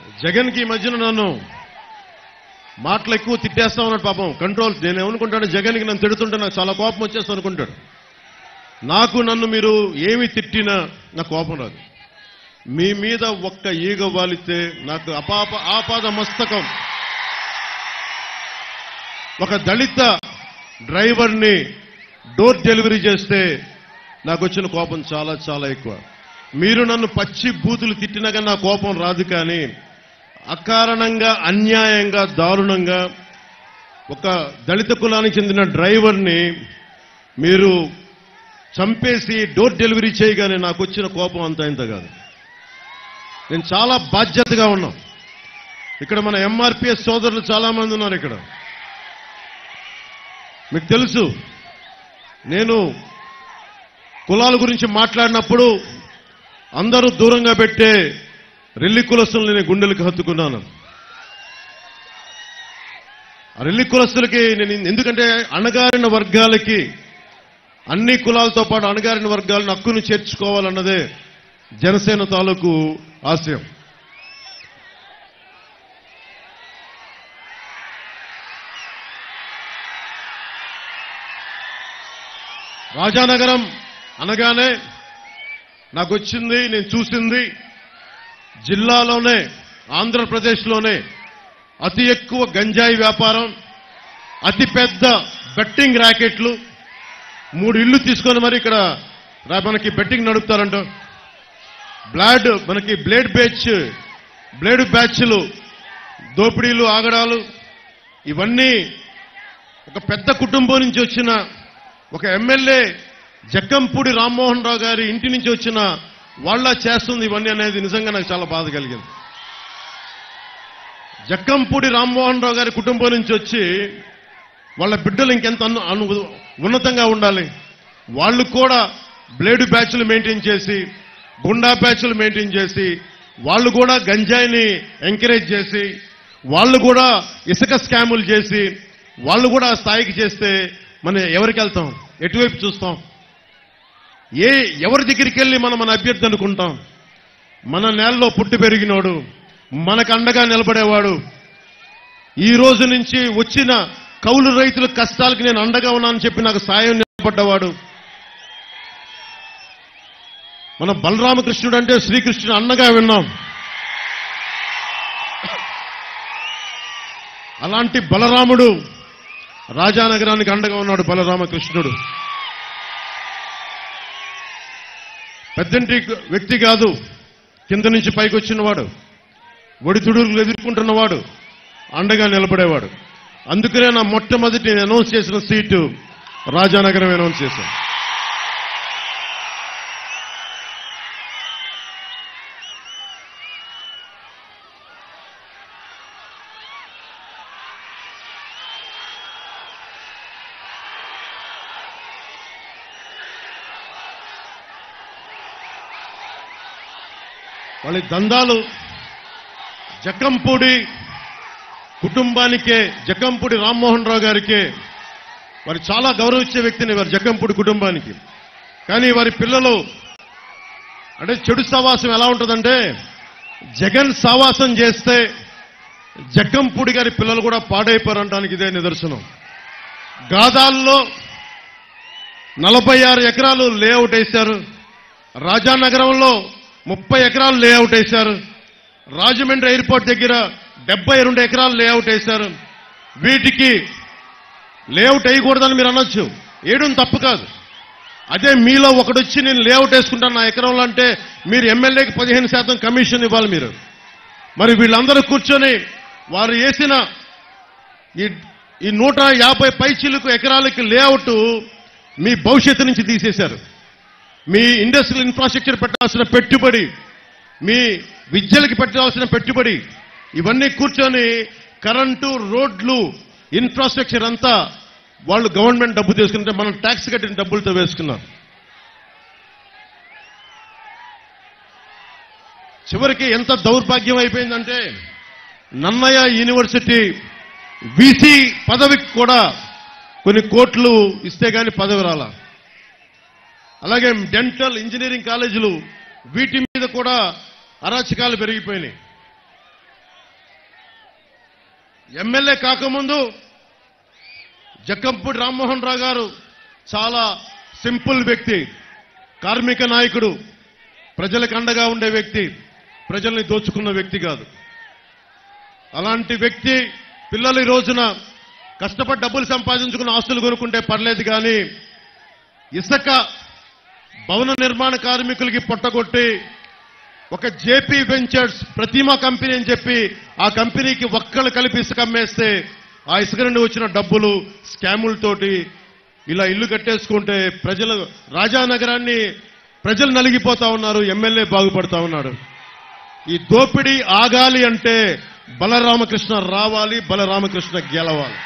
జగన్కి ఈ మధ్యన నన్ను మాటలు ఎక్కువ తిట్టేస్తా ఉన్నాడు పాపం కంట్రోల్ నేను ఏమనుకుంటాను జగన్కి నన్ను తిడుతుంటే నాకు చాలా కోపం వచ్చేస్తా అనుకుంటాడు నాకు నన్ను మీరు ఏమి తిట్టినా నాకు కోపం రాదు మీ మీద ఒక్క ఈగ వాలితే నాకు అపాప ఆపాద మస్తకం ఒక దళిత డ్రైవర్ని డోర్ డెలివరీ చేస్తే నాకు వచ్చిన కోపం చాలా చాలా ఎక్కువ మీరు నన్ను పచ్చి బూతులు తిట్టినా కానీ నా కోపం రాదు కానీ అకారణంగా అన్యాయంగా దారుణంగా ఒక దళిత కులానికి చెందిన డ్రైవర్ని మీరు చంపేసి డోర్ డెలివరీ చేయగానే నాకు వచ్చిన కోపం అంత ఇంత కాదు నేను చాలా బాధ్యతగా ఉన్నాం ఇక్కడ మన ఎంఆర్పిఎస్ సోదరులు చాలా మంది ఉన్నారు ఇక్కడ మీకు తెలుసు నేను కులాల గురించి మాట్లాడినప్పుడు అందరూ దూరంగా పెట్టే రెల్లి కులస్తులు నేను గుండెలకు హత్తుకున్నాను ఆ రెల్లి కులస్తులకి నేను ఎందుకంటే అణగారిన వర్గాలకి అన్ని కులాలతో పాటు అణగారిన వర్గాలను హక్కును చేర్చుకోవాలన్నదే జనసేన తాలూకు ఆశయం రాజానగరం అనగానే నాకు వచ్చింది నేను చూసింది జిల్లాలోనే ఆంధ్రప్రదేశ్లోనే అతి ఎక్కువ గంజాయి వ్యాపారం అతి పెద్ద బెట్టింగ్ ర్యాకెట్లు మూడు ఇళ్లు తీసుకొని మరి ఇక్కడ రా- మనకి బెట్టింగ్ నడుపుతారంట బ్లాడ్ మనకి బ్లేడ్ బ్యాచ్ బ్లేడ్ బ్యాచ్లు దోపిడీలు ఆగడాలు ఇవన్నీ ఒక పెద్ద కుటుంబం నుంచి వచ్చిన ఒక ఎమ్మెల్యే జక్కంపూడి రామ్మోహన్ రావు గారి ఇంటి నుంచి వచ్చిన వాళ్ళ చేస్తుంది ఇవన్నీ అనేది నిజంగా నాకు చాలా బాధ కలిగింది జక్కంపూడి రామ్మోహన్ రావు గారి కుటుంబం నుంచి వచ్చి వాళ్ళ బిడ్డలు ఇంకెంత అను అను- ఉన్నతంగా ఉండాలి వాళ్ళు కూడా బ్లేడ్ బ్యాచ్లు మెయింటైన్ చేసి గుండా బ్యాచ్లు మెయింటైన్ చేసి వాళ్ళు కూడా గంజాయిని ఎంకరేజ్ చేసి వాళ్ళు కూడా ఇసుక స్కాములు చేసి వాళ్ళు కూడా ఆ స్థాయికి చేస్తే మనం ఎవరికి వెళ్తాం ఎటువైపు చూస్తాం ఏ ఎవరి దగ్గరికి వెళ్ళి మనం మన అభ్యర్థి అనుకుంటాం మన నేలలో పుట్టి పెరిగినోడు మనకు అండగా నిలబడేవాడు ఈ రోజు నుంచి వచ్చిన కౌలు రైతుల కష్టాలకు నేను అండగా ఉన్నానని చెప్పి నాకు సాయం నిలబడ్డవాడు మన బలరామకృష్ణుడు అంటే శ్రీకృష్ణుడు అన్నగా విన్నాం అలాంటి బలరాముడు రాజానగరానికి అండగా ఉన్నాడు బలరామకృష్ణుడు పెద్దంటి వ్యక్తి కాదు కింద నుంచి పైకి వచ్చినవాడు ఒడితుడులు ఎదుర్కొంటున్నవాడు అండగా నిలబడేవాడు అందుకనే నా మొట్టమొదటి నేను అనౌన్స్ చేసిన సీటు రాజానగరం అనౌన్స్ చేశాను వాళ్ళ దందాలు జక్కంపూడి కుటుంబానికే జక్కంపూడి రామ్మోహన్ రావు గారికే వారు చాలా గౌరవించే వ్యక్తిని వారి జక్కంపూడి కుటుంబానికి కానీ వారి పిల్లలు అంటే చెడు సావాసం ఎలా ఉంటుందంటే జగన్ సావాసం చేస్తే జక్కంపూడి గారి పిల్లలు కూడా పాడైపోరంటానికి ఇదే నిదర్శనం గాదాల్లో నలభై ఆరు ఎకరాలు లేఅవుట్ వేశారు రాజానగరంలో ముప్పై ఎకరాలు లేఅవుట్ వేశారు రాజమండ్రి ఎయిర్పోర్ట్ దగ్గర డెబ్బై రెండు ఎకరాలు లేఅవుట్ వేశారు వీటికి లేఅవుట్ వేయకూడదని మీరు అనొచ్చు వేయడం తప్పు కాదు అదే మీలో ఒకడొచ్చి నేను లేఅవుట్ వేసుకుంటాను నా ఎకరంలో అంటే మీరు ఎమ్మెల్యేకి పదిహేను శాతం కమిషన్ ఇవ్వాలి మీరు మరి వీళ్ళందరూ కూర్చొని వారు వేసిన ఈ ఈ నూట యాభై పైచిలకు ఎకరాలకి లేఅవుట్ మీ భవిష్యత్తు నుంచి తీసేశారు మీ ఇండస్ట్రియల్ ఇన్ఫ్రాస్ట్రక్చర్ పెట్టాల్సిన పెట్టుబడి మీ విద్యలకి పెట్టాల్సిన పెట్టుబడి ఇవన్నీ కూర్చొని కరెంటు రోడ్లు ఇన్ఫ్రాస్ట్రక్చర్ అంతా వాళ్ళు గవర్నమెంట్ డబ్బు తీసుకుంటే మనం ట్యాక్స్ కట్టిన డబ్బులతో వేసుకున్నాం చివరికి ఎంత దౌర్భాగ్యం అయిపోయిందంటే నన్నయ్య యూనివర్సిటీ వీసీ పదవికి కూడా కొన్ని కోట్లు ఇస్తే గాని పదవి రాలా అలాగే డెంటల్ ఇంజనీరింగ్ కాలేజీలు వీటి మీద కూడా అరాచకాలు పెరిగిపోయినాయి ఎమ్మెల్యే కాకముందు జక్కంపూడి రామ్మోహన్ రావు గారు చాలా సింపుల్ వ్యక్తి కార్మిక నాయకుడు ప్రజలకు అండగా ఉండే వ్యక్తి ప్రజల్ని దోచుకున్న వ్యక్తి కాదు అలాంటి వ్యక్తి పిల్లలు ఈ రోజున కష్టపడి డబ్బులు సంపాదించుకున్న ఆస్తులు కొనుక్కుంటే పర్లేదు కానీ ఇసుక భవన నిర్మాణ కార్మికులకి పొట్టగొట్టి ఒక జేపీ వెంచర్స్ ప్రతిమా కంపెనీ అని చెప్పి ఆ కంపెనీకి ఒక్కళ్ళు కలిపి ఇసుక అమ్మేస్తే ఆ ఇసుక నుండి వచ్చిన డబ్బులు స్కాములతోటి ఇలా ఇల్లు కట్టేసుకుంటే ప్రజలు రాజానగరాన్ని ప్రజలు నలిగిపోతా ఉన్నారు ఎమ్మెల్యే బాగుపడతా ఉన్నాడు ఈ దోపిడీ ఆగాలి అంటే బలరామకృష్ణ రావాలి బలరామకృష్ణ గెలవాలి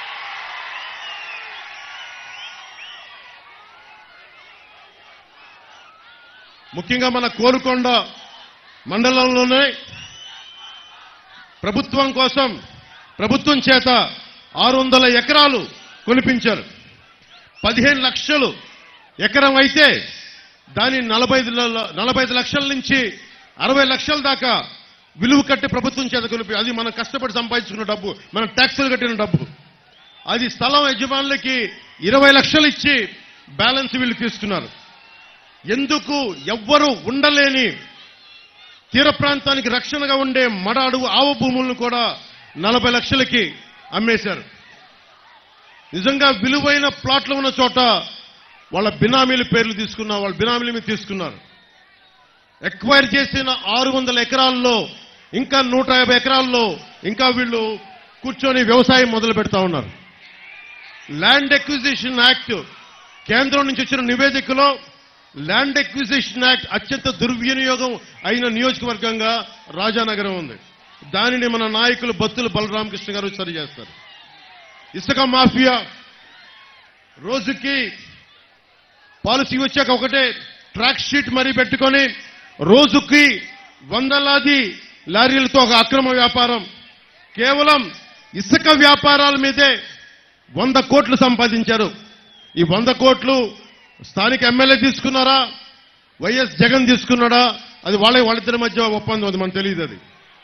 ముఖ్యంగా మన కోరుకొండ మండలంలోనే ప్రభుత్వం కోసం ప్రభుత్వం చేత ఆరు వందల ఎకరాలు కొనిపించారు పదిహేను లక్షలు ఎకరం అయితే దాని నలభై ఐదు ల- నలభై ఐదు లక్షల నుంచి అరవై లక్షల దాకా విలువ కట్టి ప్రభుత్వం చేత కొనిపి అది మనం కష్టపడి సంపాదించుకున్న డబ్బు మనం ట్యాక్సులు కట్టిన డబ్బు అది స్థలం యజమానులకి ఇరవై లక్షలు ఇచ్చి బ్యాలెన్స్ వీళ్ళు తీసుకున్నారు ఎందుకు ఎవ్వరూ ఉండలేని తీర ప్రాంతానికి రక్షణగా ఉండే మడ అడుగు ఆవ భూములను కూడా నలభై లక్షలకి అమ్మేశారు నిజంగా విలువైన ప్లాట్లు ఉన్న చోట వాళ్ళ బినామీల పేర్లు తీసుకున్న వాళ్ళ బినామీల మీద తీసుకున్నారు ఎక్వైర్ చేసిన ఆరు వందల ఎకరాల్లో ఇంకా నూట యాభై ఎకరాల్లో ఇంకా వీళ్ళు కూర్చొని వ్యవసాయం మొదలు పెడతా ఉన్నారు ల్యాండ్ ఎక్విజిషన్ యాక్ట్ కేంద్రం నుంచి వచ్చిన నివేదికలో ల్యాండ్ ఎక్విజిషన్ యాక్ట్ అత్యంత దుర్వినియోగం అయిన నియోజకవర్గంగా రాజానగరం ఉంది దానిని మన నాయకులు బత్తుల బలరామకృష్ణ గారు సరి చేస్తారు ఇసుక మాఫియా రోజుకి పాలసీ వచ్చాక ఒకటే ట్రాక్ షీట్ మరీ పెట్టుకొని రోజుకి వందలాది లారీలతో ఒక అక్రమ వ్యాపారం కేవలం ఇసుక వ్యాపారాల మీదే వంద కోట్లు సంపాదించారు ఈ వంద కోట్లు స్థానిక ఎమ్మెల్యే తీసుకున్నారా వైఎస్ జగన్ తీసుకున్నాడా అది వాళ్ళ వాళ్ళిద్దరి మధ్య ఒప్పందం అది మనకు తెలియదు అది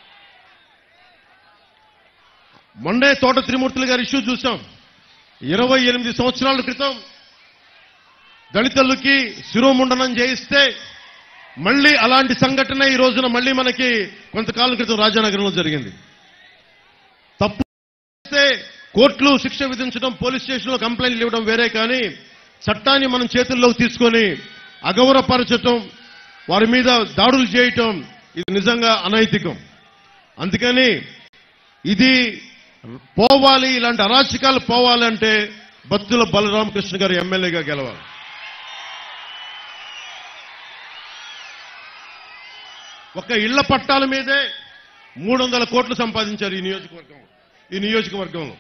మొన్నే తోట త్రిమూర్తులు గారి ఇష్యూ చూసాం ఇరవై ఎనిమిది సంవత్సరాల క్రితం దళితులకి శిరోముండనం చేయిస్తే మళ్ళీ అలాంటి సంఘటన ఈ రోజున మళ్ళీ మనకి కొంతకాలం క్రితం రాజానగరంలో జరిగింది తప్పు చేస్తే కోర్టులు శిక్ష విధించడం పోలీస్ స్టేషన్లో కంప్లైంట్లు ఇవ్వడం వేరే కానీ చట్టాన్ని మనం చేతుల్లోకి తీసుకొని అగౌరవపరచటం వారి మీద దాడులు చేయటం ఇది నిజంగా అనైతికం అందుకని ఇది పోవాలి ఇలాంటి అరాచకాలు పోవాలంటే బత్తుల బలరామకృష్ణ గారు ఎమ్మెల్యేగా గెలవాలి ఒక ఇళ్ల పట్టాల మీదే మూడు వందల కోట్లు సంపాదించారు ఈ నియోజకవర్గం ఈ నియోజకవర్గంలో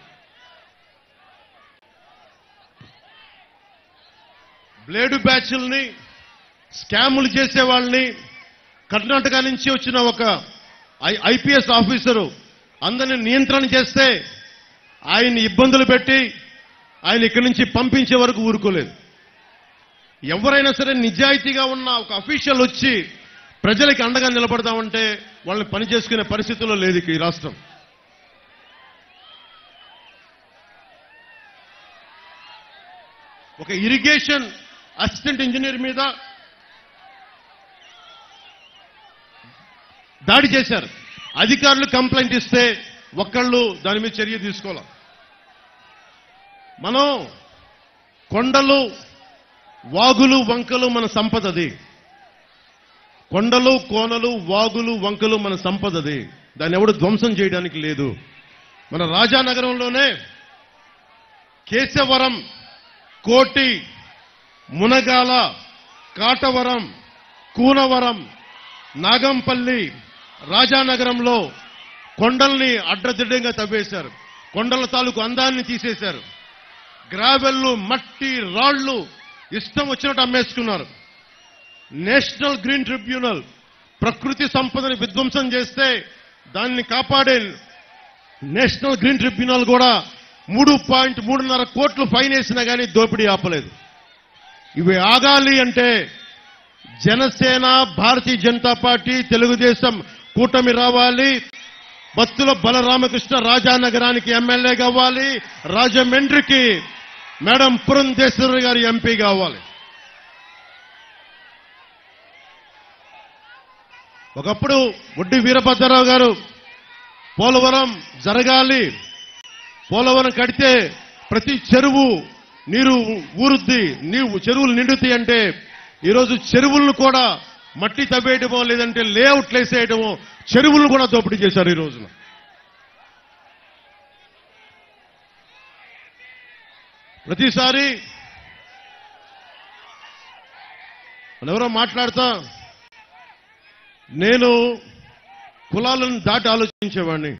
బ్లేడు బ్యాచ్ల్ని స్కాములు చేసే వాళ్ళని కర్ణాటక నుంచి వచ్చిన ఒక ఐ- ఐపీఎస్ ఆఫీసరు అందరిని నియంత్రణ చేస్తే ఆయన్ని ఇబ్బందులు పెట్టి ఆయన ఇక్కడి నుంచి పంపించే వరకు ఊరుకోలేదు ఎవరైనా సరే నిజాయితీగా ఉన్న ఒక అఫీషియల్ వచ్చి ప్రజలకి అండగా నిలబడదామంటే వాళ్ళని పని చేసుకునే పరిస్థితుల్లో లేదు ఇక ఈ రాష్ట్రం ఒక ఇరిగేషన్ అసిస్టెంట్ ఇంజనీర్ మీద దాడి చేశారు అధికారులు కంప్లైంట్ ఇస్తే ఒక్కళ్ళు దాని మీద చర్య తీసుకోవాలి మనం కొండలు వాగులు వంకలు మన సంపదది కొండలు కోనలు వాగులు వంకలు మన సంపదది దాన్ని ఎవడు ధ్వంసం చేయడానికి లేదు మన రాజానగరంలోనే కేశవరం కోటి మునగాల కాటవరం కూనవరం నాగంపల్లి రాజానగరంలో కొండల్ని అడ్డదిడ్డంగా తవ్వేశారు కొండల తాలూకు అందాన్ని తీసేశారు గ్రావెల్లు మట్టి రాళ్లు ఇష్టం వచ్చినట్టు అమ్మేసుకున్నారు నేషనల్ గ్రీన్ ట్రిబ్యునల్ ప్రకృతి సంపదని విధ్వంసం చేస్తే దాన్ని కాపాడే నేషనల్ గ్రీన్ ట్రిబ్యునల్ కూడా మూడు పాయింట్ మూడున్నర కోట్లు ఫైన్ వేసినా కానీ దోపిడీ ఆపలేదు ఇవి ఆగాలి అంటే జనసేన భారతీయ జనతా పార్టీ తెలుగుదేశం కూటమి రావాలి బత్తుల బలరామకృష్ణ రాజానగరానికి ఎమ్మెల్యే కావాలి రాజమండ్రికి మేడం పురంధేశ్వరి గారి ఎంపీ కావాలి ఒకప్పుడు ఒడ్డి వీరభద్రరావు గారు పోలవరం జరగాలి పోలవరం కడితే ప్రతి చెరువు నీరు ఊరుద్ది నీవు చెరువులు నిండుతాయి అంటే ఈరోజు చెరువులను కూడా మట్టి తవ్వేయటమో లేదంటే లేఅవుట్లు వేసేయటమో చెరువులను కూడా దోపిడీ చేశారు ఈ రోజున ప్రతిసారి మనం ఎవరో మాట్లాడతా నేను కులాలను దాటి ఆలోచించేవాడిని